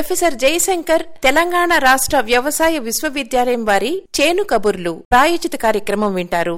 professor Jayashankar Telangana రాష్ట్ర వ్యవసాయ విశ్వవిద్యాలయం వారి చేను కబుర్లు ప్రాయోజిత కార్యక్రమం వింటారు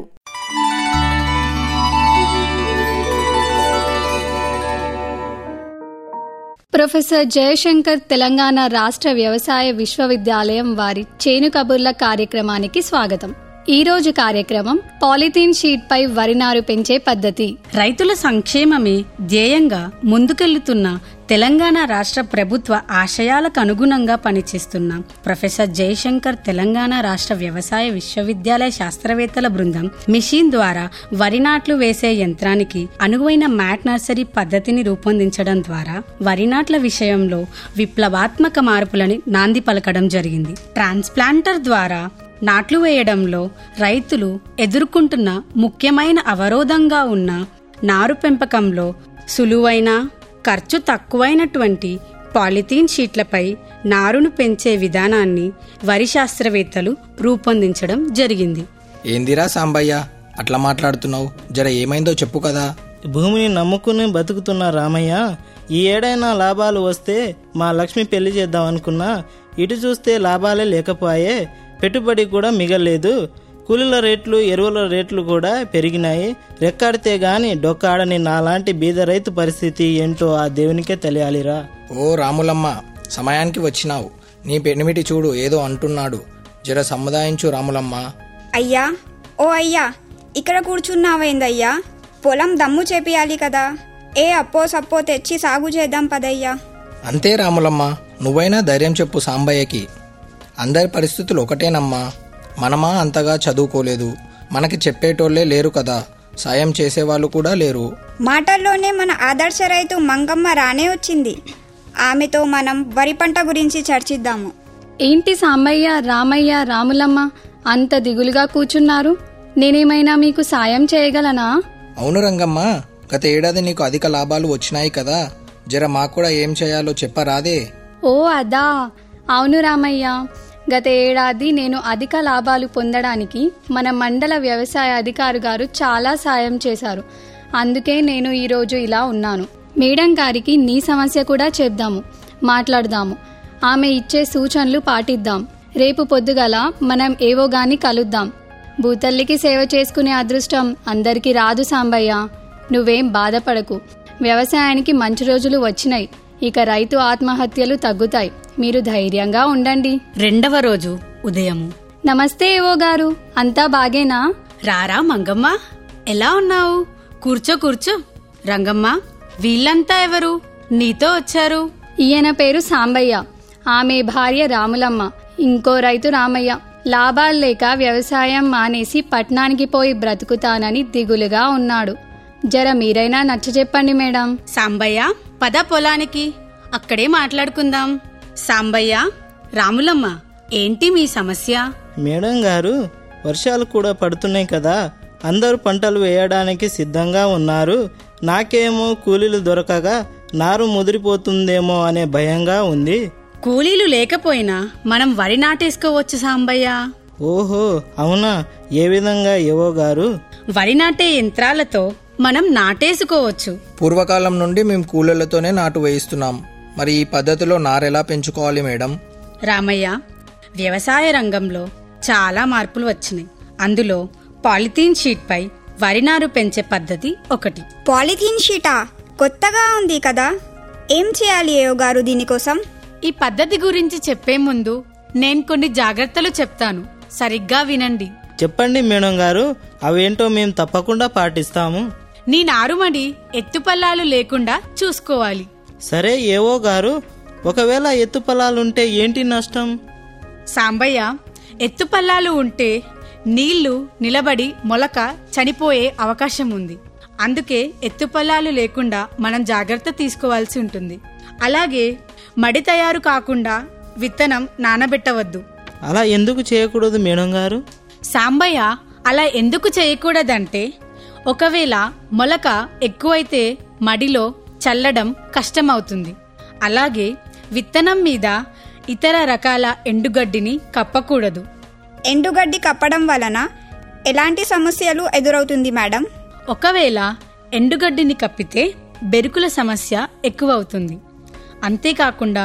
ప్రొఫెసర్ జయశంకర్ తెలంగాణ రాష్ట్ర వ్యవసాయ విశ్వవిద్యాలయం వారి చేను కబుర్ల కార్యక్రమానికి స్వాగతం ఈ రోజు కార్యక్రమం పాలిథీన్ షీట్ పై వరి నారు పెంచే పద్ధతి రైతుల సంక్షేమమే ధ్యేయంగా ముందుకెళ్తున్న తెలంగాణ రాష్ట్ర ప్రభుత్వ ఆశయాలకు అనుగుణంగా పనిచేస్తున్న ప్రొఫెసర్ జయశంకర్ తెలంగాణ రాష్ట్ర వ్యవసాయ విశ్వవిద్యాలయ శాస్త్రవేత్తల బృందం మిషన్ ద్వారా వరి నాట్లు వేసే యంత్రానికి అనువైన మ్యాట్ నర్సరీ పద్ధతిని రూపొందించడం ద్వారా వరి నాట్ల విషయంలో విప్లవాత్మక మార్పులని నాంది పలకడం జరిగింది ట్రాన్స్ప్లాంటర్ ద్వారా నాట్లు వేయడంలో రైతులు ఎదుర్కొంటున్న ముఖ్యమైన అవరోధంగా ఉన్న నారు పెంపకంలో సులువైన ఖర్చు తక్కువైనటువంటి పాలిథీన్ షీట్లపై నారును పెంచే విధానాన్ని వరి శాస్త్రవేత్తలు రూపొందించడం జరిగింది ఏందిరా సాంబయ్య అట్లా మాట్లాడుతున్నావు జర ఏమైందో చెప్పు కదా భూమిని నమ్ముకుని బతుకుతున్న రామయ్య ఈ ఏడైనా లాభాలు వస్తే మా లక్ష్మి పెళ్లి చేద్దాం అనుకున్నా ఇటు చూస్తే లాభాలే లేకపోయే పెట్టుబడి కూడా మిగలేదు కూలీల రేట్లు ఎరువుల రేట్లు కూడా పెరిగినాయి రెక్కాడితే గాని డొక్కాడని నాలాంటి బీద రైతు పరిస్థితి ఏంటో ఆ దేవునికే తెలియాలిరా ఓ రాములమ్మ సమయానికి వచ్చినావు నీ పెనిమిటి చూడు ఏదో అంటున్నాడు జర సముదాయించు రాములమ్మ అయ్యా ఓ అయ్యా ఇక్కడ కూర్చున్నావేందయ్యా పొలం దమ్ము చేపియాలి కదా ఏ అప్పో సప్పో తెచ్చి సాగు చేద్దాం పదయ్యా అంతే రాములమ్మ నువ్వైనా ధైర్యం చెప్పు సాంబయ్యకి అందరి పరిస్థితులు ఒకటేనమ్మా మనమా అంతగా చదువుకోలేదు మనకి చెప్పేటోళ్లే లేరు కదా సాయం చేసేవాళ్ళు కూడా లేరు మాటల్లోనే మన ఆదర్శ రైతు మంగమ్మ రానే వచ్చింది ఆమెతో మనం వరి పంట గురించి చర్చిద్దాము ఏంటి సాంబయ్య రామయ్య రాములమ్మ అంత దిగులుగా కూర్చున్నారు నేనేమైనా మీకు సాయం చేయగలనా అవును రంగమ్మ గత ఏడాది నీకు అధిక లాభాలు వచ్చినాయి కదా జర మాకు కూడా ఏం చేయాలో చెప్పరాదే ఓ అదా అవును రామయ్య గత ఏడాది నేను అధిక లాభాలు పొందడానికి మన మండల వ్యవసాయ అధికారి గారు చాలా సాయం చేశారు అందుకే నేను ఈరోజు ఇలా ఉన్నాను మేడం గారికి నీ సమస్య కూడా చెప్దాము మాట్లాడదాము ఆమె ఇచ్చే సూచనలు పాటిద్దాం రేపు పొద్దుగల మనం ఏవో గాని కలుద్దాం భూతల్లికి సేవ చేసుకునే అదృష్టం అందరికీ రాదు సాంబయ్య నువ్వేం బాధపడకు వ్యవసాయానికి మంచి రోజులు వచ్చినాయి ఇక రైతు ఆత్మహత్యలు తగ్గుతాయి మీరు ధైర్యంగా ఉండండి రెండవ రోజు ఉదయము నమస్తే ఏవో గారు అంతా బాగేనా రారా మంగమ్మ ఎలా ఉన్నావు కూర్చో కూర్చో రంగమ్మ వీళ్ళంతా ఎవరు నీతో వచ్చారు ఈయన పేరు సాంబయ్య ఆమె భార్య రాములమ్మ ఇంకో రైతు రామయ్య లాభాలు లేక వ్యవసాయం మానేసి పట్నానికి పోయి బ్రతుకుతానని దిగులుగా ఉన్నాడు జర మీరైనా నచ్చ చెప్పండి మేడం సాంబయ్య పద పొలానికి అక్కడే మాట్లాడుకుందాం సాంబయ్య రాములమ్మ ఏంటి మీ సమస్య మేడం గారు వర్షాలు కూడా పడుతున్నాయి కదా అందరూ పంటలు వేయడానికి సిద్ధంగా ఉన్నారు నాకేమో కూలీలు దొరకగా నారు ముదిరిపోతుందేమో అనే భయంగా ఉంది కూలీలు లేకపోయినా మనం వరి నాటేసుకోవచ్చు సాంబయ్య ఓహో అవునా ఏ విధంగా ఏవో గారు వరి నాటే యంత్రాలతో మనం నాటేసుకోవచ్చు పూర్వకాలం నుండి మేము కూలీలతోనే నాటు వేయిస్తున్నాం మరి ఈ పద్ధతిలో నారెలా పెంచుకోవాలి మేడం రామయ్య వ్యవసాయ రంగంలో చాలా మార్పులు వచ్చినాయి అందులో పాలిథీన్ షీట్ పై వరి నారు పెంచే పద్ధతి ఒకటి పాలిథీన్ షీటా కొత్తగా ఉంది కదా ఏం చేయాలి ఏవో గారు దీనికోసం ఈ పద్ధతి గురించి చెప్పే ముందు నేను కొన్ని జాగ్రత్తలు చెప్తాను సరిగ్గా వినండి చెప్పండి మేడం గారు అవేంటో మేము తప్పకుండా పాటిస్తాము నీ నారుమడి ఎత్తుపల్లాలు లేకుండా చూసుకోవాలి సరే ఏవో గారు ఒకవేళ ఎత్తు పొలాలుంటే ఏంటి నష్టం సాంబయ్య ఎత్తుపల్లాలు ఉంటే నీళ్లు నిలబడి మొలక చనిపోయే అవకాశం ఉంది అందుకే ఎత్తుపల్లాలు లేకుండా మనం జాగ్రత్త తీసుకోవాల్సి ఉంటుంది అలాగే మడి తయారు కాకుండా విత్తనం నానబెట్టవద్దు అలా ఎందుకు చేయకూడదు మేడం గారు సాంబయ్య అలా ఎందుకు చేయకూడదంటే ఒకవేళ మొలక ఎక్కువైతే మడిలో చల్లడం కష్టమవుతుంది అలాగే విత్తనం మీద ఇతర రకాల ఎండుగడ్డిని కప్పకూడదు ఎండుగడ్డి కప్పడం వలన ఎలాంటి సమస్యలు ఎదురవుతుంది మేడం ఒకవేళ ఎండుగడ్డిని కప్పితే బెరుకుల సమస్య ఎక్కువవుతుంది అంతేకాకుండా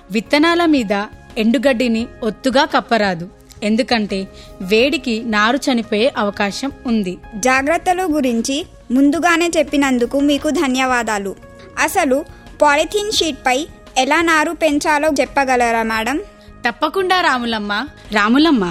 విత్తనాల మీద ఎండుగడ్డిని ఒత్తుగా కప్పరాదు ఎందుకంటే వేడికి నారు చనిపోయే అవకాశం ఉంది జాగ్రత్తలు గురించి ముందుగానే చెప్పినందుకు మీకు ధన్యవాదాలు అసలు పాలిథీన్ షీట్పై ఎలా నారు పెంచాలో చెప్పగలరా మేడం తప్పకుండా రాములమ్మ రాములమ్మ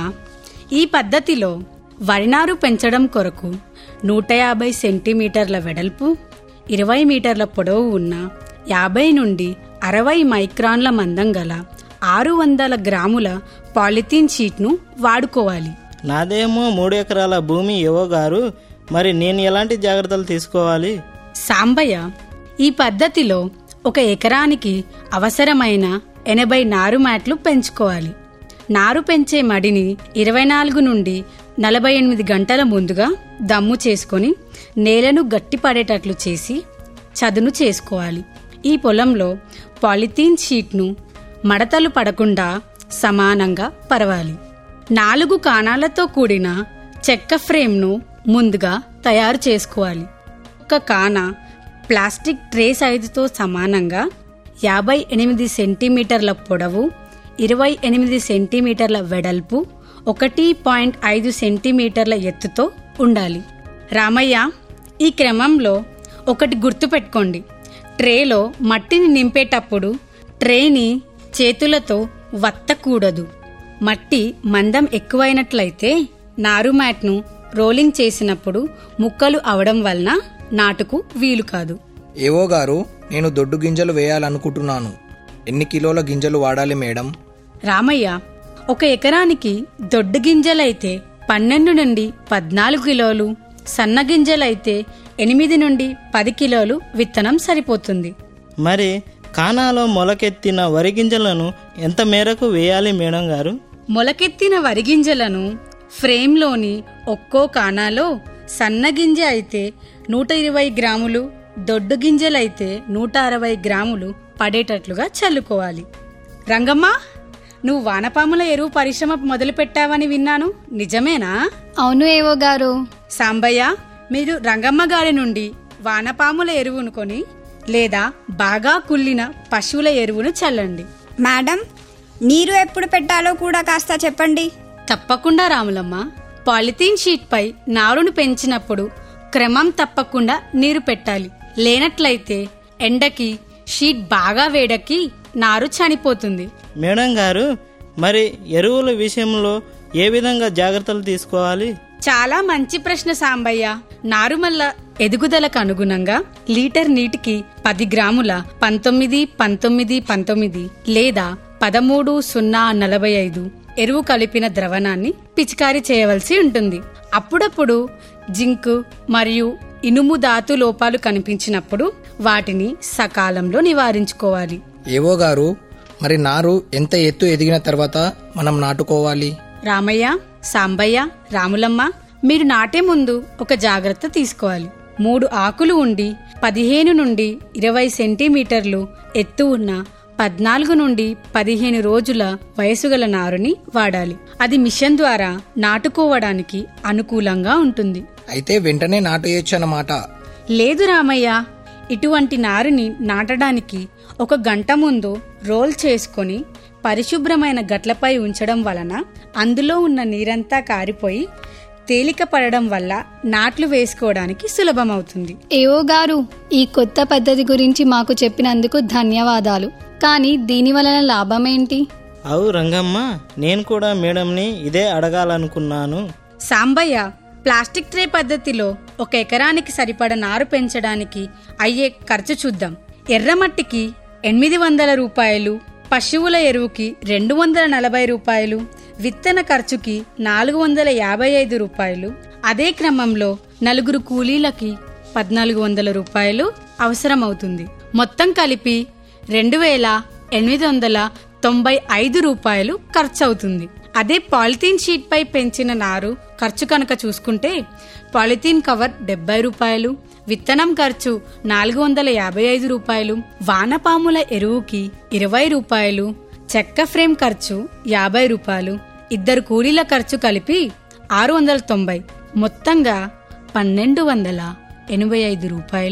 ఈ పద్ధతిలో వరినారు పెంచడం కొరకు నూట యాభై సెంటీమీటర్ల వెడల్పు ఇరవై మీటర్ల పొడవు ఉన్న యాభై నుండి అరవై మైక్రాన్ల మందం గల ఆరు వందల గ్రాముల పాలిథీన్ షీట్ను వాడుకోవాలి నాదేమో మూడు ఎకరాల భూమి ఏవో గారు మరి నేను ఎలాంటి జాగ్రత్తలు తీసుకోవాలి సాంబయ్య ఈ పద్ధతిలో ఒక ఎకరానికి అవసరమైన ఎనభై నారు మ్యాట్లు పెంచుకోవాలి నారు పెంచే మడిని ఇరవై నాలుగు నుండి నలభై ఎనిమిది గంటల ముందుగా దమ్ము చేసుకొని నేలను గట్టిపడేటట్లు చేసి చదును చేసుకోవాలి ఈ పొలంలో పాలిథీన్ షీట్ను మడతలు పడకుండా సమానంగా పరవాలి నాలుగు కాణాలతో కూడిన చెక్క ఫ్రేమ్ను ముందుగా తయారు చేసుకోవాలి ఒక కాన ప్లాస్టిక్ ట్రే సైజుతో సమానంగా యాభై ఎనిమిది సెంటీమీటర్ల పొడవు ఇరవై ఎనిమిది సెంటీమీటర్ల వెడల్పు ఒకటి పాయింట్ ఐదు సెంటీమీటర్ల ఎత్తుతో ఉండాలి రామయ్య ఈ క్రమంలో ఒకటి గుర్తుపెట్టుకోండి ట్రేలో మట్టిని నింపేటప్పుడు ట్రేని చేతులతో వత్తకూడదు మట్టి మందం ఎక్కువైనట్లయితే నారు మ్యాట్ను రోలింగ్ చేసినప్పుడు ముక్కలు అవడం వలన నాటుకు వీలు కాదు ఏవో గారు నేను దొడ్డు గింజలు వేయాలనుకుంటున్నాను ఎన్ని కిలోల గింజలు వాడాలి మేడం రామయ్య ఒక ఎకరానికి దొడ్డు గింజలైతే పన్నెండు నుండి పద్నాలుగు కిలోలు సన్న గింజలైతే ఎనిమిది నుండి పది కిలోలు విత్తనం సరిపోతుంది మరి కానాలో మొలకెత్తిన వరి గింజలను ఎంత మేరకు వేయాలి మేడం గారు మొలకెత్తిన వరి గింజలను ఫ్రేమ్లోని ఒక్కో కానాలో సన్న గింజ అయితే నూట ఇరవై గ్రాములు దొడ్డు గింజలైతే నూట అరవై గ్రాములు పడేటట్లుగా చల్లుకోవాలి రంగమ్మ నువ్వు వానపాముల ఎరువు పరిశ్రమ మొదలు పెట్టావని విన్నాను నిజమేనా అవును ఏవో గారు సాంబయ్య మీరు రంగమ్మ గారి నుండి వానపాముల ఎరువును కొని లేదా బాగా కుళ్ళిన పశువుల ఎరువును చల్లండి మేడం నీరు ఎప్పుడు పెట్టాలో కూడా కాస్త చెప్పండి తప్పకుండా రాములమ్మ పాలిథీన్ షీట్ పై నారును పెంచినప్పుడు క్రమం తప్పకుండా నీరు పెట్టాలి లేనట్లయితే ఎండకి షీట్ బాగా వేడకి నారు చనిపోతుంది మేడం గారు మరి ఎరువుల విషయంలో ఏ విధంగా జాగ్రత్తలు తీసుకోవాలి చాలా మంచి ప్రశ్న సాంబయ్య నారుమల్ల ఎదుగుదలకు అనుగుణంగా లీటర్ నీటికి పది గ్రాముల పంతొమ్మిది పంతొమ్మిది పంతొమ్మిది లేదా పదమూడు సున్నా నలభై ఐదు ఎరువు కలిపిన ద్రవణాన్ని పిచికారీ చేయవలసి ఉంటుంది అప్పుడప్పుడు జింక్ మరియు ఇనుము ధాతు లోపాలు కనిపించినప్పుడు వాటిని సకాలంలో నివారించుకోవాలి ఏవో గారు మరి నారు ఎంత ఎత్తు ఎదిగిన తర్వాత మనం నాటుకోవాలి రామయ్య సాంబయ్య రాములమ్మ మీరు నాటే ముందు ఒక జాగ్రత్త తీసుకోవాలి మూడు ఆకులు ఉండి పదిహేను నుండి ఇరవై సెంటీమీటర్లు ఎత్తు ఉన్న పద్నాలుగు నుండి పదిహేను రోజుల వయసు గల నారుని వాడాలి అది మిషన్ ద్వారా నాటుకోవడానికి అనుకూలంగా ఉంటుంది అయితే వెంటనే నాటేయచ్చు అన్నమాట లేదు రామయ్య ఇటువంటి నారుని నాటడానికి ఒక గంట ముందు రోల్ చేసుకొని పరిశుభ్రమైన గట్లపై ఉంచడం వలన అందులో ఉన్న నీరంతా కారిపోయి తేలిక పడడం వల్ల నాట్లు వేసుకోవడానికి సులభమవుతుంది ఏవో గారు ఈ కొత్త పద్ధతి గురించి మాకు చెప్పినందుకు ధన్యవాదాలు కానీ దీని వలన లాభమేంటి అవు రంగమ్మ నేను కూడా మేడంని ఇదే అడగాలనుకున్నాను సాంబయ్య ప్లాస్టిక్ ట్రే పద్ధతిలో ఒక ఎకరానికి సరిపడ నారు పెంచడానికి అయ్యే ఖర్చు చూద్దాం ఎర్రమట్టికి ఎనిమిది వందల రూపాయలు పశువుల ఎరువుకి రెండు వందల నలభై రూపాయలు విత్తన ఖర్చుకి నాలుగు వందల యాభై ఐదు రూపాయలు అదే క్రమంలో నలుగురు కూలీలకి పద్నాలుగు వందల రూపాయలు అవసరమవుతుంది మొత్తం కలిపి రెండు వేల ఎనిమిది వందల తొంభై ఐదు రూపాయలు ఖర్చు అవుతుంది అదే పాలిథీన్ షీట్ పై పెంచిన నారు ఖర్చు కనుక చూసుకుంటే పాలిథీన్ కవర్ డెబ్బై రూపాయలు విత్తనం ఖర్చు నాలుగు వందల యాభై ఐదు రూపాయలు వానపాముల ఎరువుకి ఇరవై రూపాయలు చెక్క ఫ్రేమ్ ఖర్చు యాభై రూపాయలు ఇద్దరు కూలీల ఖర్చు కలిపి ఆరు వందల తొంభై మొత్తంగా పన్నెండు వందల ఎనభై ఐదు రూపాయలు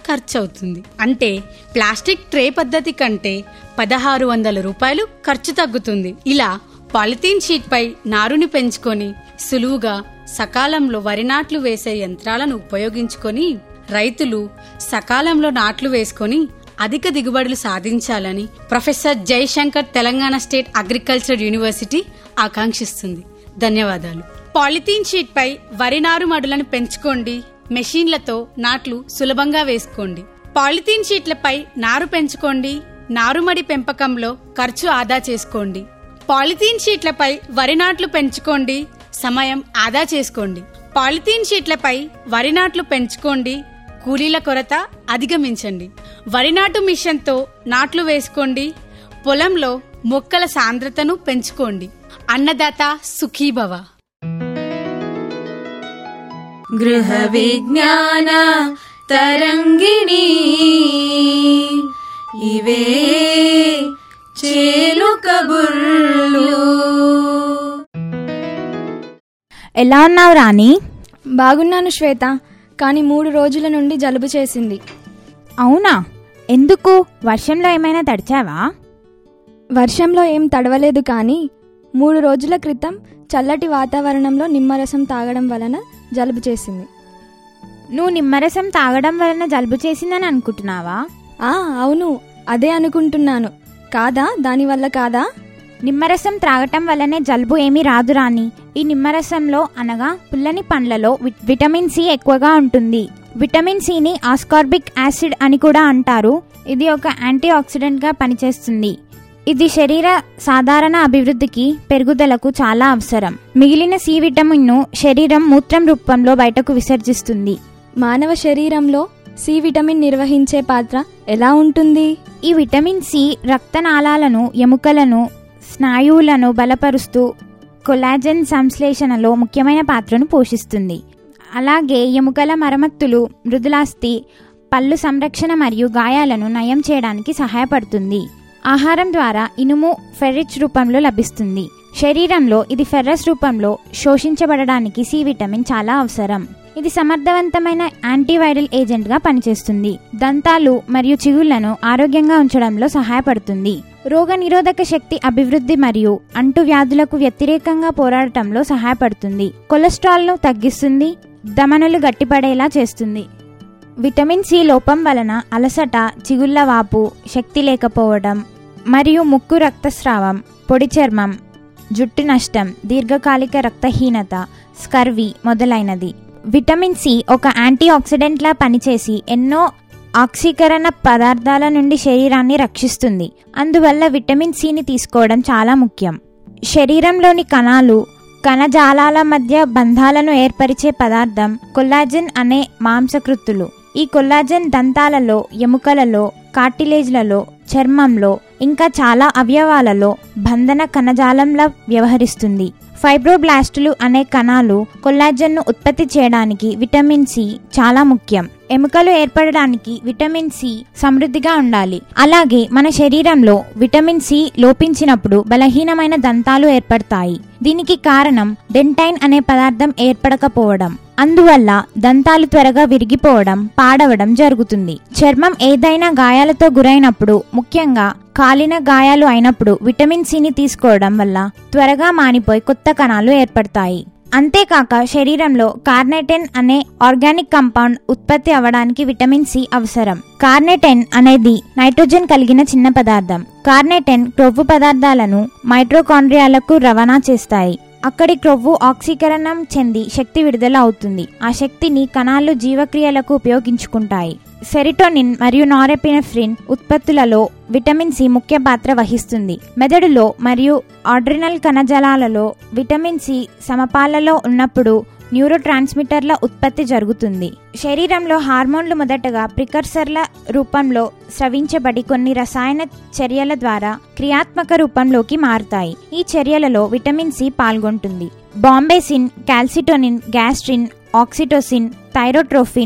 ఖర్చు అవుతుంది అంటే ప్లాస్టిక్ ట్రే పద్ధతి కంటే పదహారు వందల రూపాయలు ఖర్చు తగ్గుతుంది ఇలా పాలిథీన్ షీట్ పై నారుని పెంచుకొని సులువుగా సకాలంలో వరి నాట్లు వేసే యంత్రాలను ఉపయోగించుకొని రైతులు సకాలంలో నాట్లు వేసుకొని అధిక దిగుబడులు సాధించాలని professor Jayashankar Telangana state agriculture university ఆకాంక్షిస్తుంది ధన్యవాదాలు పాలిథీన్ షీట్ పై వరి నారు మడులను పెంచుకోండి మెషీన్లతో నాట్లు సులభంగా వేసుకోండి పాలిథీన్ షీట్లపై నారు పెంచుకోండి నారుమడి పెంపకంలో ఖర్చు ఆదా చేసుకోండి పాలిథీన్ షీట్లపై వరి నాట్లు పెంచుకోండి సమయం ఆదా చేసుకోండి పాలిథీన్ షీట్లపై వరి నాట్లు పెంచుకోండి కూలీల కొరత అధిగమించండి వరి నాటు మిషన్తో నాట్లు వేసుకోండి పొలంలో మొక్కల సాంద్రతను పెంచుకోండి అన్నదాత సుఖీభవ గృహ విజ్ఞాన తరంగిణి ఇవే చేలు కబుర్లు ఎలా ఉన్నావు రాణి బాగున్నాను శ్వేత కానీ మూడు రోజుల నుండి జలుబు చేసింది అవునా ఎందుకు వర్షంలో ఏమైనా తడిచావా వర్షంలో ఏం తడవలేదు కానీ మూడు రోజుల క్రితం చల్లటి వాతావరణంలో నిమ్మరసం తాగడం వలన జలుబు చేసింది నువ్వు నిమ్మరసం తాగడం వలన జలుబు చేసిందని అనుకుంటున్నావా ఆ అవును అదే అనుకుంటున్నాను కాదా దానివల్ల కాదా నిమ్మరసం త్రాగటం వల్లనే జలుబు ఏమీ రాదు రాని ఈ నిమ్మరసంలో అనగా పుల్లని పండ్లలో వి- విటమిన్ సి ఎక్కువగా ఉంటుంది విటమిన్ సిని ఆస్కార్బిక్ యాసిడ్ అని కూడా అంటారు ఇది ఒక యాంటీ ఆక్సిడెంట్ గా పనిచేస్తుంది ఇది శరీర సాధారణ అభివృద్ధికి పెరుగుదలకు చాలా అవసరం మిగిలిన సి విటమిన్ ను శరీరం మూత్రం రూపంలో బయటకు విసర్జిస్తుంది మానవ శరీరంలో సి విటమిన్ నిర్వహించే పాత్ర ఎలా ఉంటుంది ఈ విటమిన్ సి రక్తనాళాలను ఎముకలను స్నాయువులను బలపరుస్తూ కొలాజన్ సంశ్లేషణలో ముఖ్యమైన పాత్రను పోషిస్తుంది అలాగే ఎముకల మరమ్మతులు మృదులాస్థి పళ్ళు సంరక్షణ మరియు గాయాలను నయం చేయడానికి సహాయపడుతుంది ఆహారం ద్వారా ఇనుము ఫెర్రిచ్ రూపంలో లభిస్తుంది శరీరంలో ఇది ఫెర్రస్ రూపంలో శోషించబడడానికి సి విటమిన్ చాలా అవసరం ఇది సమర్థవంతమైన యాంటీవైరల్ ఏజెంట్గా పనిచేస్తుంది దంతాలు మరియు చిగుళ్లను ఆరోగ్యంగా ఉంచడంలో సహాయపడుతుంది రోగ నిరోధక శక్తి అభివృద్ధి మరియు అంటువ్యాధులకు వ్యతిరేకంగా పోరాడటంలో సహాయపడుతుంది కొలెస్ట్రాల్ను తగ్గిస్తుంది దమనులు గట్టిపడేలా చేస్తుంది విటమిన్ సి లోపం వలన అలసట చిగుళ్ళ వాపు శక్తి లేకపోవడం మరియు ముక్కు రక్తస్రావం పొడి చర్మం జుట్టు నష్టం దీర్ఘకాలిక రక్తహీనత స్కర్వి మొదలైనది విటమిన్ సి ఒక యాంటీ ఆక్సిడెంట్లా పనిచేసి ఎన్నో ఆక్సీకరణ పదార్థాల నుండి శరీరాన్ని రక్షిస్తుంది అందువల్ల విటమిన్ సిని తీసుకోవడం చాలా ముఖ్యం శరీరంలోని కణాలు కణజాలాల మధ్య బంధాలను ఏర్పరిచే పదార్థం కొల్లాజన్ అనే మాంసకృత్తులు ఈ కొల్లాజన్ దంతాలలో ఎముకలలో కార్టిలేజ్లలో చర్మంలో ఇంకా చాలా అవయవాలలో బంధన కణజాలంలా వ్యవహరిస్తుంది ఫైబ్రోబ్లాస్టులు అనే కణాలు కొల్లాజన్ను ఉత్పత్తి చేయడానికి విటమిన్ సి చాలా ముఖ్యం ఎముకలు ఏర్పడడానికి విటమిన్ సి సమృద్ధిగా ఉండాలి అలాగే మన శరీరంలో విటమిన్ సి లోపించినప్పుడు బలహీనమైన దంతాలు ఏర్పడతాయి దీనికి కారణం డెంటైన్ అనే పదార్థం ఏర్పడకపోవడం అందువల్ల దంతాలు త్వరగా విరిగిపోవడం పాడవడం జరుగుతుంది చర్మం ఏదైనా గాయాలతో గురైనప్పుడు ముఖ్యంగా కాలిన గాయాలు అయినప్పుడు విటమిన్ సిని తీసుకోవడం వల్ల త్వరగా మానిపోయి కొత్త కణాలు ఏర్పడతాయి అంతేకాక శరీరంలో కార్నెటెన్ అనే ఆర్గానిక్ కంపౌండ్ ఉత్పత్తి అవ్వడానికి విటమిన్ సి అవసరం కార్నెటెన్ అనేది నైట్రోజన్ కలిగిన చిన్న పదార్థం కార్నెటెన్ క్రొవ్వు పదార్థాలను మైట్రోకాండ్రియాలకు రవాణా చేస్తాయి అక్కడి క్రొవ్వు ఆక్సీకరణం చెంది శక్తి విడుదల అవుతుంది ఆ శక్తిని కణాలు జీవక్రియలకు ఉపయోగించుకుంటాయి సెరిటోనిన్ మరియు నారెపినెఫ్రిన్ ఉత్పత్తులలో విటమిన్ సి ముఖ్య పాత్ర వహిస్తుంది మెదడులో మరియు ఆడ్రినల్ కణజాలాలలో విటమిన్ సి సమపాలలో ఉన్నప్పుడు న్యూరో ట్రాన్స్మిటర్ల ఉత్పత్తి జరుగుతుంది శరీరంలో హార్మోన్లు మొదటగా ప్రికర్సర్ల రూపంలో స్రవించబడి కొన్ని రసాయన చర్యల ద్వారా క్రియాత్మక రూపంలోకి మారుతాయి ఈ చర్యలలో విటమిన్ సి పాల్గొంటుంది bombesin calcitonin gastrin oxytocin thyrotropin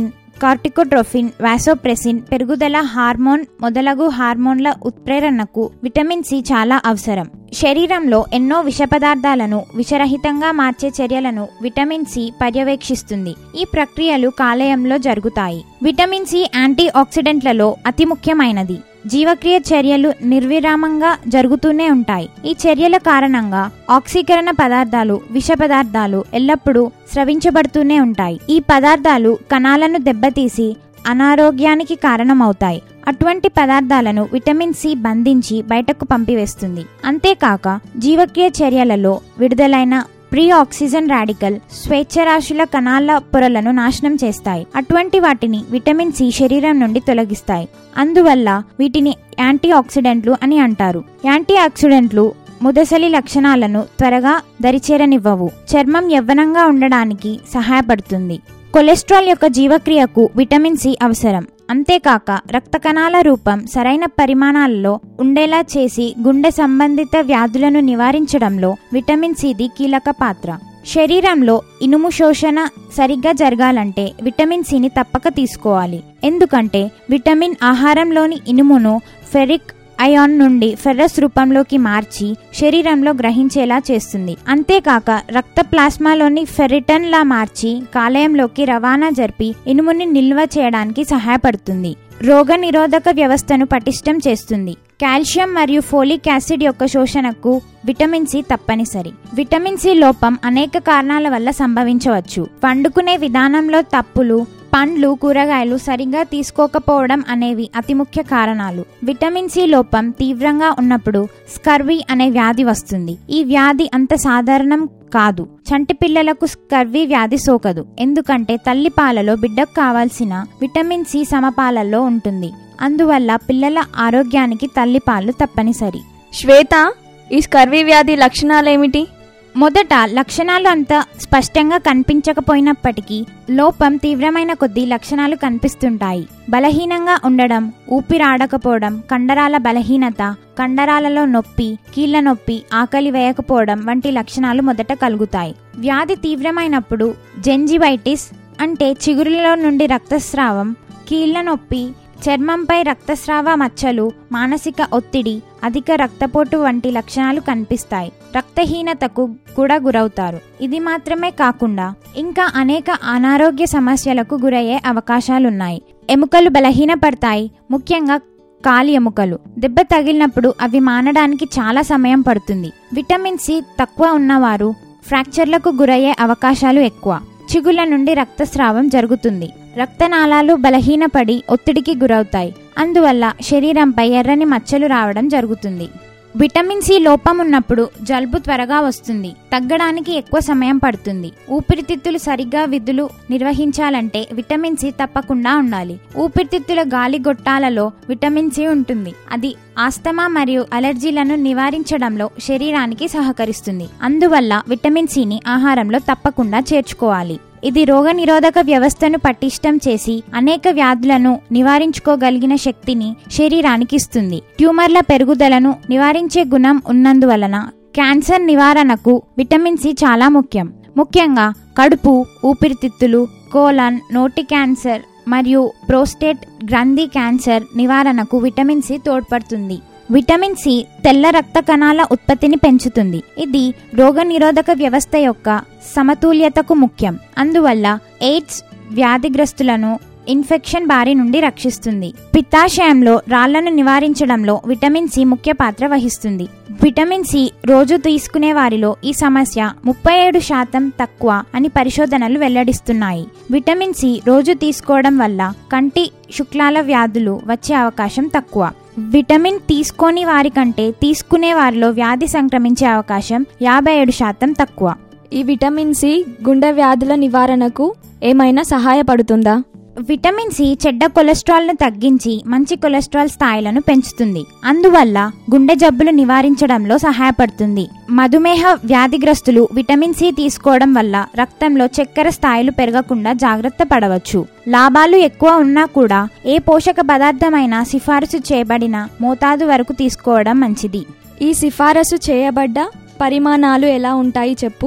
corticotropin vasopressin పెరుగుదల హార్మోన్ మొదలగు హార్మోన్ల ఉత్ప్రేరణకు విటమిన్ సి చాలా అవసరం శరీరంలో ఎన్నో విష పదార్థాలను విషరహితంగా మార్చే చర్యలను విటమిన్ సి పర్యవేక్షిస్తుంది ఈ ప్రక్రియలు కాలేయంలో జరుగుతాయి విటమిన్ సి యాంటీ ఆక్సిడెంట్లలో అతి ముఖ్యమైనది జీవక్రియ చర్యలు నిర్విరామంగా జరుగుతూనే ఉంటాయి ఈ చర్యల కారణంగా ఆక్సీకరణ పదార్థాలు విష పదార్థాలు ఎల్లప్పుడూ స్రవించబడుతూనే ఉంటాయి ఈ పదార్థాలు కణాలను దెబ్బతీసి అనారోగ్యానికి కారణమవుతాయి అటువంటి పదార్థాలను విటమిన్ సి బంధించి బయటకు పంపివేస్తుంది అంతేకాక జీవక్రియ చర్యలలో విడుదలైన ప్రీ ఆక్సిజన్ రాడికల్ స్వేచ్ఛరాశుల కణాల పొరలను నాశనం చేస్తాయి అటువంటి వాటిని విటమిన్ సి శరీరం నుండి తొలగిస్తాయి అందువల్ల వీటిని యాంటీ ఆక్సిడెంట్లు అని అంటారు యాంటీ ఆక్సిడెంట్లు ముదసలి లక్షణాలను త్వరగా దరిచేరనివ్వవు చర్మం యవ్వనంగా ఉండడానికి సహాయపడుతుంది కొలెస్ట్రాల్ యొక్క జీవక్రియకు విటమిన్ సి అవసరం అంతేకాక రక్త కణాల రూపం సరైన పరిమాణాలలో ఉండేలా చేసి గుండె సంబంధిత వ్యాధులను నివారించడంలో విటమిన్ సిది కీలక పాత్ర శరీరంలో ఇనుము శోషణ సరిగ్గా జరగాలంటే విటమిన్ సిని తప్పక తీసుకోవాలి ఎందుకంటే విటమిన్ ఆహారంలోని ఇనుమును ఫెరిక్ అయాన్ నుండి ఫెర్రస్ రూపంలోకి మార్చి శరీరంలో గ్రహించేలా చేస్తుంది అంతేకాక రక్త ప్లాస్మాలోని ఫెరిటన్ లా మార్చి కాలేయంలోకి రవాణా జరిపి ఇనుముని నిల్వ చేయడానికి సహాయపడుతుంది రోగ నిరోధక వ్యవస్థను పటిష్టం చేస్తుంది కాల్షియం మరియు ఫోలిక్ యాసిడ్ యొక్క శోషణకు విటమిన్ సి తప్పనిసరి విటమిన్ సి లోపం అనేక కారణాల వల్ల సంభవించవచ్చు పండుకునే విధానంలో తప్పులు పండ్లు కూరగాయలు సరిగ్గా తీసుకోకపోవడం అనేవి అతి ముఖ్య కారణాలు విటమిన్ సి లోపం తీవ్రంగా ఉన్నప్పుడు స్కర్వీ అనే వ్యాధి వస్తుంది ఈ వ్యాధి అంత సాధారణం కాదు చంటి పిల్లలకు స్కర్వీ వ్యాధి సోకదు ఎందుకంటే తల్లి పాలలో బిడ్డకు కావాల్సిన విటమిన్ సి సమపాలలో ఉంటుంది అందువల్ల పిల్లల ఆరోగ్యానికి తల్లిపాలు తప్పనిసరి శ్వేత ఈ స్కర్వీ వ్యాధి లక్షణాలేమిటి మొదట లక్షణాలు అంత స్పష్టంగా కనిపించకపోయినప్పటికీ లోపం తీవ్రమైన కొద్దీ లక్షణాలు కనిపిస్తుంటాయి బలహీనంగా ఉండడం ఊపిరాడకపోవడం కండరాల బలహీనత కండరాలలో నొప్పి కీళ్ల నొప్పి ఆకలి వేయకపోవడం వంటి లక్షణాలు మొదట కలుగుతాయి వ్యాధి తీవ్రమైనప్పుడు జెంజివైటిస్ అంటే చిగురులలో నుండి రక్తస్రావం కీళ్ల నొప్పి చర్మంపై రక్తస్రావ మచ్చలు మానసిక ఒత్తిడి అధిక రక్తపోటు వంటి లక్షణాలు కనిపిస్తాయి రక్తహీనతకు కూడా గురవుతారు ఇది మాత్రమే కాకుండా ఇంకా అనేక అనారోగ్య సమస్యలకు గురయ్యే అవకాశాలున్నాయి ఎముకలు బలహీనపడతాయి ముఖ్యంగా కాలి ఎముకలు దెబ్బ తగిలినప్పుడు అవి మానడానికి చాలా సమయం పడుతుంది విటమిన్ సి తక్కువ ఉన్నవారు ఫ్రాక్చర్లకు గురయ్యే అవకాశాలు ఎక్కువ చిగుల నుండి రక్తస్రావం జరుగుతుంది రక్తనాళాలు బలహీనపడి ఒత్తిడికి గురవుతాయి అందువల్ల శరీరంపై ఎర్రని మచ్చలు రావడం జరుగుతుంది విటమిన్ సి లోపం ఉన్నప్పుడు జలుబు త్వరగా వస్తుంది తగ్గడానికి ఎక్కువ సమయం పడుతుంది ఊపిరితిత్తులు సరిగ్గా విధులు నిర్వహించాలంటే విటమిన్ సి తప్పకుండా ఉండాలి ఊపిరితిత్తుల గాలి గొట్టాలలో విటమిన్ సి ఉంటుంది అది ఆస్తమా మరియు అలర్జీలను నివారించడంలో శరీరానికి సహకరిస్తుంది అందువల్ల విటమిన్ సిని ఆహారంలో తప్పకుండా చేర్చుకోవాలి ఇది రోగనిరోధక వ్యవస్థను పటిష్టం చేసి అనేక వ్యాధులను నివారించుకోగలిగిన శక్తిని శరీరానికి ఇస్తుంది ట్యూమర్ల పెరుగుదలను నివారించే గుణం ఉన్నందువలన క్యాన్సర్ నివారణకు విటమిన్ సి చాలా ముఖ్యం ముఖ్యంగా కడుపు ఊపిరితిత్తులు కోలన్ నోటి క్యాన్సర్ మరియు ప్రోస్టేట్ గ్రంథి క్యాన్సర్ నివారణకు విటమిన్ సి తోడ్పడుతుంది విటమిన్ సి తెల్ల రక్త కణాల ఉత్పత్తిని పెంచుతుంది ఇది రోగనిరోధక వ్యవస్థ యొక్క సమతుల్యతకు ముఖ్యం అందువల్ల ఎయిడ్స్ వ్యాధిగ్రస్తులను ఇన్ఫెక్షన్ బారి నుండి రక్షిస్తుంది పిత్తాశయంలో రాళ్లను నివారించడంలో విటమిన్ సి ముఖ్య పాత్ర వహిస్తుంది విటమిన్ సి రోజు తీసుకునే వారిలో ఈ సమస్య ముప్పై ఏడు శాతం తక్కువ అని పరిశోధనలు వెల్లడిస్తున్నాయి విటమిన్ సి రోజు తీసుకోవడం వల్ల కంటి శుక్లాల వ్యాధులు వచ్చే అవకాశం తక్కువ విటమిన్ తీసుకోని వారి కంటే తీసుకునే వారిలో వ్యాధి సంక్రమించే అవకాశం యాభై ఏడు శాతం తక్కువ ఈ విటమిన్ సి గుండె వ్యాధుల నివారణకు ఏమైనా సహాయపడుతుందా విటమిన్ సి చెడ్డ కొలెస్ట్రాల్ను తగ్గించి మంచి కొలెస్ట్రాల్ స్థాయిలను పెంచుతుంది అందువల్ల గుండె జబ్బులు నివారించడంలో సహాయపడుతుంది మధుమేహ వ్యాధిగ్రస్తులు విటమిన్ సి తీసుకోవడం వల్ల రక్తంలో చక్కెర స్థాయిలు పెరగకుండా జాగ్రత్త పడవచ్చు లాభాలు ఎక్కువ ఉన్నా కూడా ఏ పోషక పదార్థమైనా సిఫారసు చేయబడిన మోతాదు వరకు తీసుకోవడం మంచిది ఈ సిఫారసు చేయబడ్డ పరిమాణాలు ఎలా ఉంటాయి చెప్పు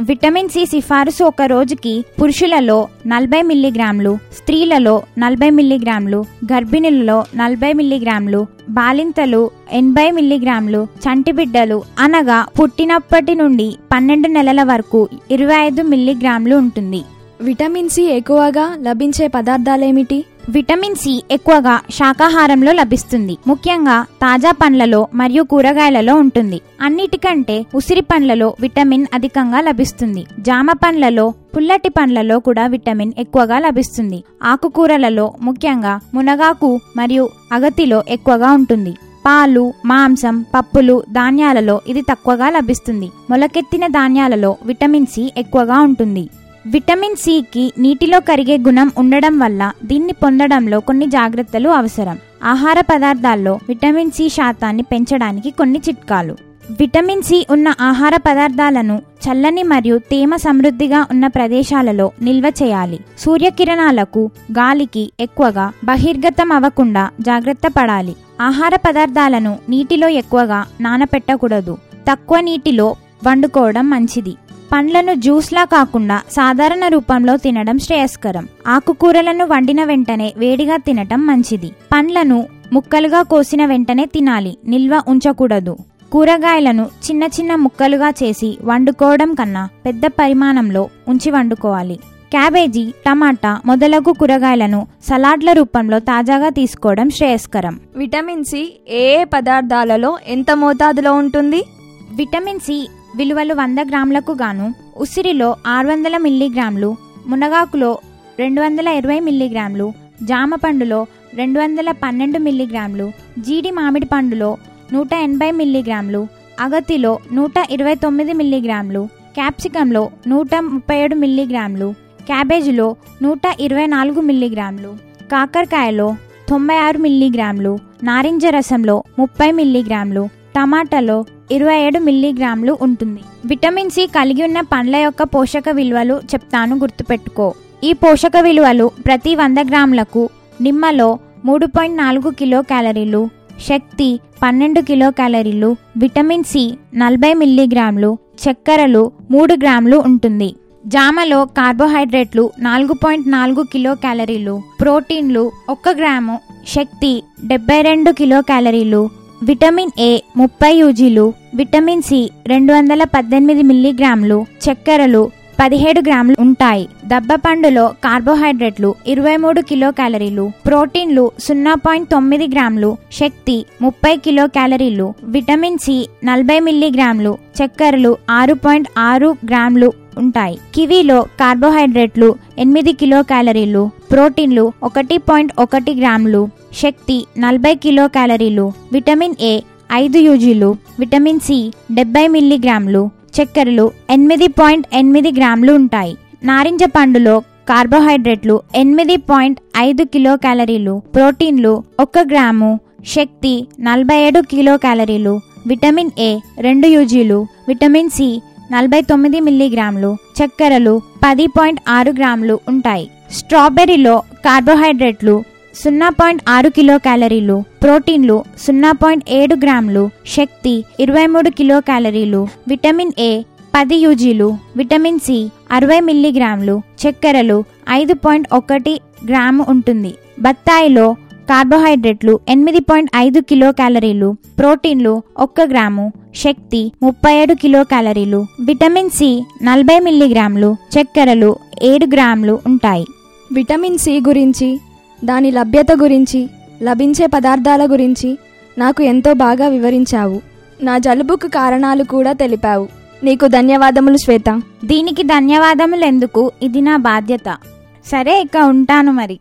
విటమిన్ సి సిఫారసు ఒక రోజుకి పురుషులలో నలభై మిల్లీగ్రాములు స్త్రీలలో నలభై మిల్లీగ్రాములు గర్భిణులలో నలభై మిల్లీగ్రాములు బాలింతలు ఎనభై మిల్లీగ్రాములు చంటి బిడ్డలు అనగా పుట్టినప్పటి నుండి పన్నెండు నెలల వరకు ఇరవై ఐదు మిల్లీగ్రాములు ఉంటుంది విటమిన్ సి ఎక్కువగా లభించే పదార్థాలేమిటి విటమిన్ సి ఎక్కువగా శాకాహారంలో లభిస్తుంది ముఖ్యంగా తాజా పండ్లలో మరియు కూరగాయలలో ఉంటుంది అన్నిటికంటే ఉసిరి పండ్లలో విటమిన్ అధికంగా లభిస్తుంది జామ పండ్లలో పుల్లటి పండ్లలో కూడా విటమిన్ ఎక్కువగా లభిస్తుంది ఆకుకూరలలో ముఖ్యంగా మునగాకు మరియు అగతిలో ఎక్కువగా ఉంటుంది పాలు మాంసం పప్పులు ధాన్యాలలో ఇది తక్కువగా లభిస్తుంది మొలకెత్తిన ధాన్యాలలో విటమిన్ సి ఎక్కువగా ఉంటుంది విటమిన్ సికి నీటిలో కరిగే గుణం ఉండడం వల్ల దీన్ని పొందడంలో కొన్ని జాగ్రత్తలు అవసరం ఆహార పదార్థాల్లో విటమిన్ సి శాతాన్ని పెంచడానికి కొన్ని చిట్కాలు విటమిన్ సి ఉన్న ఆహార పదార్థాలను చల్లని మరియు తేమ సమృద్ధిగా ఉన్న ప్రదేశాలలో నిల్వ చేయాలి సూర్యకిరణాలకు గాలికి ఎక్కువగా బహిర్గతం అవ్వకుండా జాగ్రత్త పడాలి ఆహార పదార్థాలను నీటిలో ఎక్కువగా నానపెట్టకూడదు తక్కువ నీటిలో వండుకోవడం మంచిది పండ్లను జ్యూస్లా కాకుండా సాధారణ రూపంలో తినడం శ్రేయస్కరం ఆకుకూరలను వండిన వెంటనే వేడిగా తినటం మంచిది పండ్లను ముక్కలుగా కోసిన వెంటనే తినాలి నిల్వ ఉంచకూడదు కూరగాయలను చిన్న చిన్న ముక్కలుగా చేసి వండుకోవడం కన్నా పెద్ద పరిమాణంలో ఉంచి వండుకోవాలి క్యాబేజీ టమాటా మొదలగు కూరగాయలను సలాడ్ల రూపంలో తాజాగా తీసుకోవడం శ్రేయస్కరం విటమిన్ సి ఏ ఏ పదార్థాలలో ఎంత మోతాదులో ఉంటుంది విటమిన్ సి విలువలు వంద గ్రాములకు గాను ఉసిరిలో ఆరు వందల మిల్లీగ్రాములు మునగాకులో రెండు వందల ఇరవై మిల్లీగ్రాములు జామ పండులో రెండు వందల పన్నెండు మిల్లీగ్రాములు జీడి మామిడి పండులో నూట ఎనభై మిల్లీగ్రాములు అగతిలో నూట ఇరవై తొమ్మిది మిల్లీగ్రాములు క్యాప్సికంలో నూట ముప్పై ఏడు మిల్లీగ్రాములు క్యాబేజీలో నూట ఇరవై నాలుగు మిల్లీగ్రాములు కాకరకాయలో తొంభై ఆరు మిల్లీగ్రాములు నారింజ రసంలో ముప్పై మిల్లీగ్రాములు టమాటాలో ఇరవై ఏడు మిల్లీగ్రాములు ఉంటుంది విటమిన్ సి కలిగి ఉన్న పండ్ల యొక్క పోషక విలువలు చెప్తాను గుర్తుపెట్టుకో ఈ పోషక విలువలు ప్రతి వంద గ్రాములకు నిమ్మలో మూడు పాయింట్ నాలుగు కిలో క్యాలరీలు శక్తి పన్నెండు కిలో క్యాలరీలు విటమిన్ సి నలభై మిల్లీగ్రాములు చక్కెరలు మూడు గ్రాములు ఉంటుంది జామలో కార్బోహైడ్రేట్లు నాలుగు పాయింట్ నాలుగు కిలో క్యాలరీలు ప్రోటీన్లు ఒక్క గ్రాము శక్తి డెబ్బై రెండు కిలో క్యాలరీలు విటమిన్ ఏ ముప్పై యూజీలు విటమిన్ సి రెండు వందల పద్దెనిమిది మిల్లీగ్రాములు చక్కెరలు పదిహేడు గ్రాములు ఉంటాయి దబ్బపండులో కార్బోహైడ్రేట్లు ఇరవై మూడు కిలో క్యాలరీలు ప్రోటీన్లు సున్నా పాయింట్ తొమ్మిది గ్రాములు శక్తి ముప్పై కిలో క్యాలరీలు విటమిన్ సి నలభై మిల్లీగ్రాములు చక్కెరలు ఆరు పాయింట్ ఆరు గ్రాములు ఉంటాయి కివీలో కార్బోహైడ్రేట్లు ఎనిమిది కిలో క్యాలరీలు ప్రోటీన్లు ఒకటి పాయింట్ ఒకటి గ్రాములు శక్తి నలభై కిలో క్యాలరీలు విటమిన్ ఏ ఐదు యూజీలు విటమిన్ సి డెబ్బై మిల్లీగ్రాములు చక్కెరలు ఎనిమిది పాయింట్ ఎనిమిది గ్రాములు ఉంటాయి నారింజ పండులో కార్బోహైడ్రేట్లు ఎనిమిది పాయింట్ ఐదు కిలో క్యాలరీలు ప్రోటీన్లు ఒక గ్రాము శక్తి నలభై ఏడు కిలో క్యాలరీలు విటమిన్ ఏ రెండు యూజీలు విటమిన్ సి నలభై తొమ్మిది మిల్లీగ్రాములు చక్కెరలు పది పాయింట్ ఆరు గ్రాములు ఉంటాయి స్ట్రాబెర్రీలో కార్బోహైడ్రేట్లు సున్నా పాయింట్ ఆరు కిలో క్యాలరీలు ప్రోటీన్లు సున్నా పాయింట్ ఏడు గ్రాములు శక్తి ఇరవై మూడు కిలో క్యాలరీలు విటమిన్ ఏ పది యూజీలు విటమిన్ సి అరవై మిల్లీగ్రాములు చక్కెరలు ఐదు పాయింట్ ఒకటి గ్రాము ఉంటుంది బత్తాయిలో కార్బోహైడ్రేట్లు ఎనిమిది పాయింట్ ఐదు కిలో క్యాలరీలు ప్రోటీన్లు ఒక్క గ్రాము శక్తి ముప్పై ఏడు కిలో క్యాలరీలు విటమిన్ సి నలభై మిల్లీగ్రాములు చక్కెరలు ఏడు గ్రాములు ఉంటాయి విటమిన్ సి గురించి దాని లభ్యత గురించి లభించే పదార్థాల గురించి నాకు ఎంతో బాగా వివరించావు నా జలుబుకు కారణాలు కూడా తెలిపావు నీకు ధన్యవాదములు శ్వేత దీనికి ధన్యవాదములు ఎందుకు ఇది నా బాధ్యత సరే ఇక ఉంటాను మరి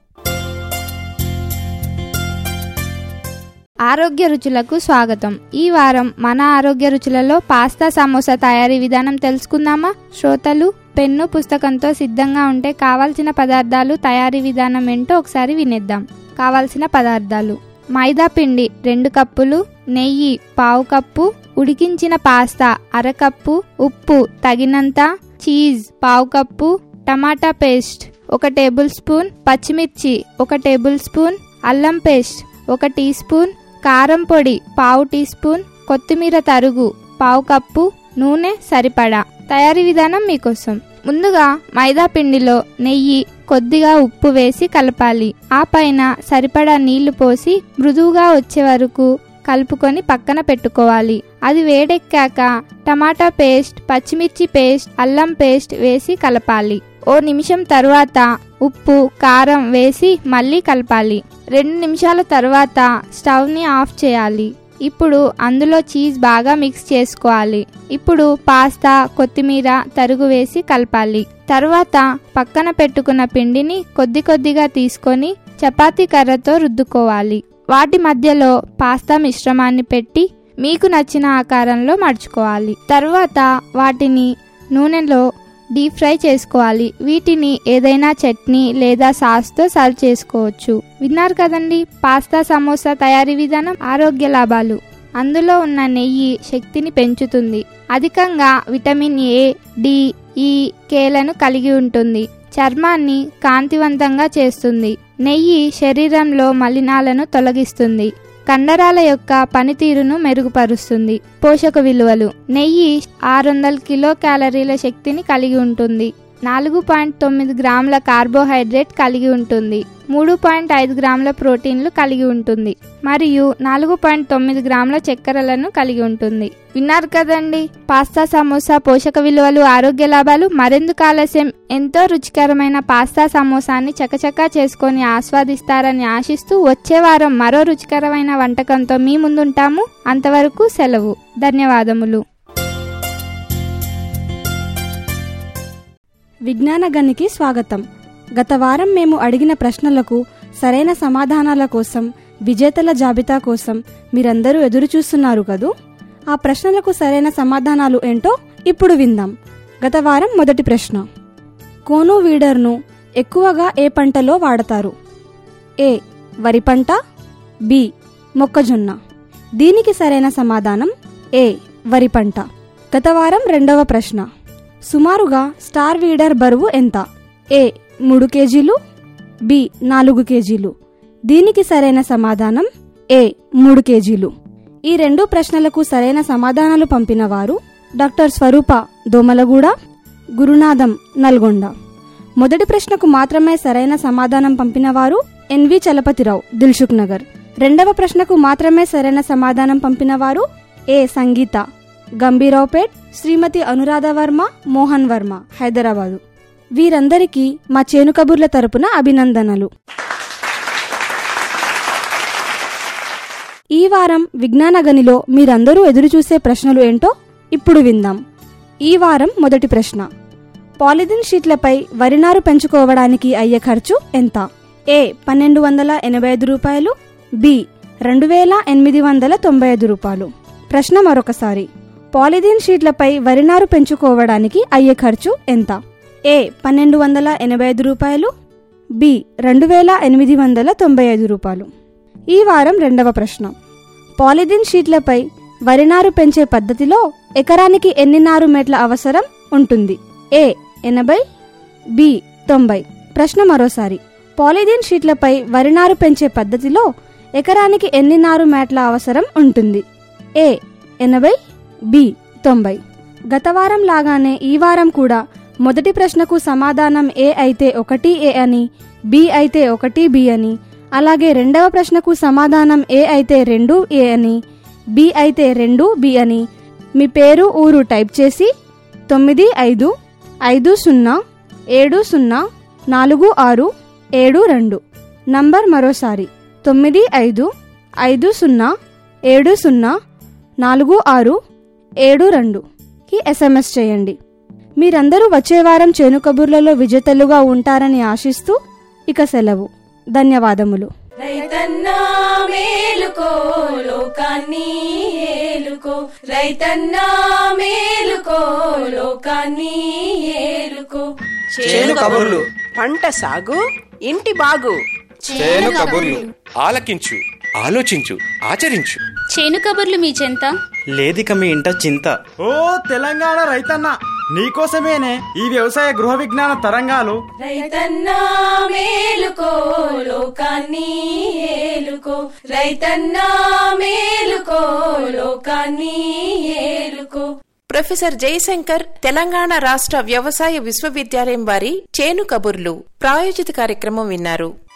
ఆరోగ్య రుచులకు స్వాగతం ఈ వారం మన ఆరోగ్య రుచులలో పాస్తా సమోసా తయారీ విధానం తెలుసుకుందామా శ్రోతలు పెన్ను పుస్తకంతో సిద్ధంగా ఉంటే కావాల్సిన పదార్థాలు తయారీ విధానం ఏంటో ఒకసారి వినేద్దాం కావాల్సిన పదార్థాలు మైదా పిండి రెండు కప్పులు నెయ్యి పావు కప్పు ఉడికించిన పాస్తా అరకప్పు ఉప్పు తగినంత చీజ్ పావు కప్పు టమాటా పేస్ట్ ఒక టేబుల్ స్పూన్ పచ్చిమిర్చి ఒక టేబుల్ స్పూన్ అల్లం పేస్ట్ ఒక టీ స్పూన్ కారం పొడి పావు టీ స్పూన్ కొత్తిమీర తరుగు పావు కప్పు నూనె సరిపడా తయారీ విధానం మీకోసం ముందుగా మైదా పిండిలో నెయ్యి కొద్దిగా ఉప్పు వేసి కలపాలి ఆ పైన సరిపడా నీళ్లు పోసి మృదువుగా వచ్చే వరకు కలుపుకొని పక్కన పెట్టుకోవాలి అది వేడెక్కాక టమాటా పేస్ట్ పచ్చిమిర్చి పేస్ట్ అల్లం పేస్ట్ వేసి కలపాలి ఓ నిమిషం తరువాత ఉప్పు కారం వేసి మళ్ళీ కలపాలి రెండు నిమిషాల తర్వాత స్టవ్ని ఆఫ్ చేయాలి ఇప్పుడు అందులో చీజ్ బాగా మిక్స్ చేసుకోవాలి ఇప్పుడు పాస్తా కొత్తిమీర తరుగు వేసి కలపాలి తర్వాత పక్కన పెట్టుకున్న పిండిని కొద్ది కొద్దిగా తీసుకొని చపాతీ కర్రతో రుద్దుకోవాలి వాటి మధ్యలో పాస్తా మిశ్రమాన్ని పెట్టి మీకు నచ్చిన ఆకారంలో మడుచుకోవాలి తర్వాత వాటిని నూనెలో డీప్ ఫ్రై చేసుకోవాలి వీటిని ఏదైనా చట్నీ లేదా సాస్తో సర్వ్ చేసుకోవచ్చు విన్నారు కదండి పాస్తా సమోసా తయారీ విధానం ఆరోగ్య లాభాలు అందులో ఉన్న నెయ్యి శక్తిని పెంచుతుంది అధికంగా విటమిన్ ఏ డి ఈ కేలను కలిగి ఉంటుంది చర్మాన్ని కాంతివంతంగా చేస్తుంది నెయ్యి శరీరంలో మలినాలను తొలగిస్తుంది కండరాల యొక్క పనితీరును మెరుగుపరుస్తుంది పోషక విలువలు నెయ్యి ఆరు వందల కిలో క్యాలరీల శక్తిని కలిగి ఉంటుంది నాలుగు పాయింట్ తొమ్మిది గ్రాముల కార్బోహైడ్రేట్ కలిగి ఉంటుంది మూడు పాయింట్ ఐదు గ్రాముల ప్రోటీన్లు కలిగి ఉంటుంది మరియు నాలుగు పాయింట్ తొమ్మిది గ్రాముల చక్కెరలను కలిగి ఉంటుంది విన్నారు కదండి పాస్తా సమోసా పోషక విలువలు ఆరోగ్య లాభాలు మరెందుకు ఆలస్యం ఎంతో రుచికరమైన పాస్తా సమోసాని చకచకా చేసుకొని ఆస్వాదిస్తారని ఆశిస్తూ వచ్చే వారం మరో రుచికరమైన వంటకంతో మీ ముందుంటాము అంతవరకు సెలవు ధన్యవాదములు విజ్ఞాన గనికి స్వాగతం గత వారం మేము అడిగిన ప్రశ్నలకు సరైన సమాధానాల కోసం విజేతల జాబితా కోసం మీరందరూ ఎదురు చూస్తున్నారు కదూ ఆ ప్రశ్నలకు సరైన సమాధానాలు ఏంటో ఇప్పుడు విందాం గత వారం మొదటి ప్రశ్న కోను వీడర్ను ఎక్కువగా ఏ పంటలో వాడతారు ఏ వరి పంట బి మొక్కజొన్న దీనికి సరైన సమాధానం ఏ వరి పంట గత వారం రెండవ ప్రశ్న సుమారుగా స్టార్ వీడర్ బరువు ఎంత ఏ మూడు కేజీలు బి నాలుగు కేజీలు దీనికి సరైన సమాధానం ఏ మూడు కేజీలు ఈ రెండు ప్రశ్నలకు సరైన సమాధానాలు పంపిన వారు డాక్టర్ స్వరూప దోమలగూడ గురునాథం నల్గొండ మొదటి ప్రశ్నకు మాత్రమే సరైన సమాధానం పంపిన వారు ఎన్వి చలపతిరావు దిల్సుఖ్ నగర్ రెండవ ప్రశ్నకు మాత్రమే సరైన సమాధానం పంపిన వారు ఏ సంగీత గంభీరావుపేట్ శ్రీమతి అనురాధ వర్మ మోహన్ వర్మ హైదరాబాదు వీరందరికీ మా చేను కబుర్ల తరపున అభినందనలు ఈ వారం విజ్ఞాన గనిలో మీరందరూ ఎదురుచూసే ప్రశ్నలు ఏంటో ఇప్పుడు విందాం ఈ వారం మొదటి ప్రశ్న పాలిథిన్ షీట్లపై వరినారు పెంచుకోవడానికి అయ్యే ఖర్చు ఎంత ఏ పన్నెండు వందల ఎనభై ఐదు రూపాయలు బి రెండు వేల ఎనిమిది వందల తొంభై ఐదు రూపాయలు ప్రశ్న మరొకసారి పాలిథిన్ షీట్లపై వరినారు పెంచుకోవడానికి అయ్యే ఖర్చు ఎంత ఏ పన్నెండు వందల ఎనభై ఐదు రూపాయలు బి రెండు వేల ఎనిమిది వందల తొంభై ఐదు రూపాయలు ఈ వారం రెండవ ప్రశ్న పాలిథిన్ షీట్లపై వరినారు పెంచే పద్ధతిలో ఎకరానికి ఎన్ని నారు మెట్ల అవసరం ఉంటుంది ఏ ఎనభై బి తొంభై ప్రశ్న మరోసారి పాలిథిన్ షీట్లపై వరినారు పెంచే పద్ధతిలో ఎకరానికి ఎన్ని నారు మేట్ల అవసరం ఉంటుంది ఏ ఎనభై బి తొంభై గత వారం లాగానే ఈ వారం కూడా మొదటి ప్రశ్నకు సమాధానం ఏ అయితే ఒకటి ఏ అని బి అయితే ఒకటి బి అని అలాగే రెండవ ప్రశ్నకు సమాధానం ఏ అయితే రెండు ఏ అని బి అయితే రెండు బి అని మీ పేరు ఊరు టైప్ చేసి తొమ్మిది ఐదు ఐదు సున్నా ఏడు సున్నా నాలుగు ఆరు ఏడు రెండు నంబర్ మరోసారి తొమ్మిది ఐదు ఐదు సున్నా ఏడు సున్నా నాలుగు ఆరు ఏడు రెండుకి ఎస్ఎంఎస్ చేయండి మీరందరూ వచ్చే వారం చేను కబుర్లలో విజేతలుగా ఉంటారని ఆశిస్తూ ఇక సెలవు ధన్యవాదములు రైతన్నా మేలుకో లోకాన్ని ఏలుకో రైతన్నా మేలుకో లోకాన్ని ఏలుకో చేను కబుర్లు పంట సాగు ఇంటి బాగు చేను కబుర్లు ఆలకించు ఆలోచించు ఆచరించు చేను కబుర్లు మీ చెంత లేదిక మీ ఇంట చింత ఓ తెలంగాణ రైతన్న నీకోసమేనే ఈ వ్యవసాయ గృహ విజ్ఞాన తరంగాలు రైతన్నా మేలుకో లోకాన్ని ఏలుకో రైతన్నా మేలుకో లోకాన్ని ఏలుకో ప్రొఫెసర్ జయశంకర్ తెలంగాణ రాష్ట్ర వ్యవసాయ విశ్వవిద్యాలయం వారి చేను కబుర్లు ప్రాయోజిత కార్యక్రమం విన్నారు